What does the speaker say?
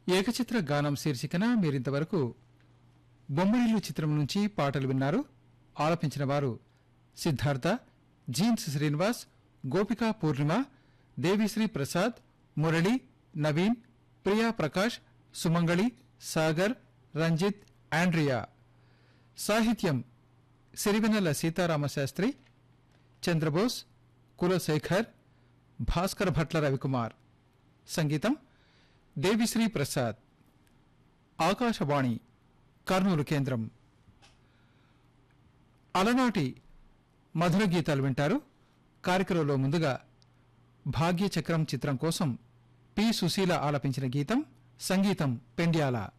ఏకచిత్ర గానం శీర్షికన మీరింతవరకు బొమ్మరిల్లు చిత్రం నుంచి పాటలు విన్నారు ఆలపించిన వారు సిద్ధార్థ జీన్స్ శ్రీనివాస్ గోపికా పూర్ణిమ దేవిశ్రీ ప్రసాద్ మురళి నవీన్ ప్రియా ప్రకాష్ సుమంగళి సాగర్ రంజిత్ ఆండ్రియా సాహిత్యం సిరివెన్నెల సీతారామ శాస్త్రి చంద్రబోస్ కులశేఖర్ భాస్కర్ భట్ల రవికుమార్ సంగీతం దేవిశ్రీ ప్రసాద్ ఆకాశవాణి కర్నూలు కేంద్రం అలనాటి మధుర గీతాలు వింటారు కార్యక్రమంలో ముందుగా భాగ్యచక్రం చిత్రం కోసం పి సుశీల ఆలపించిన గీతం సంగీతం పెండ్యాల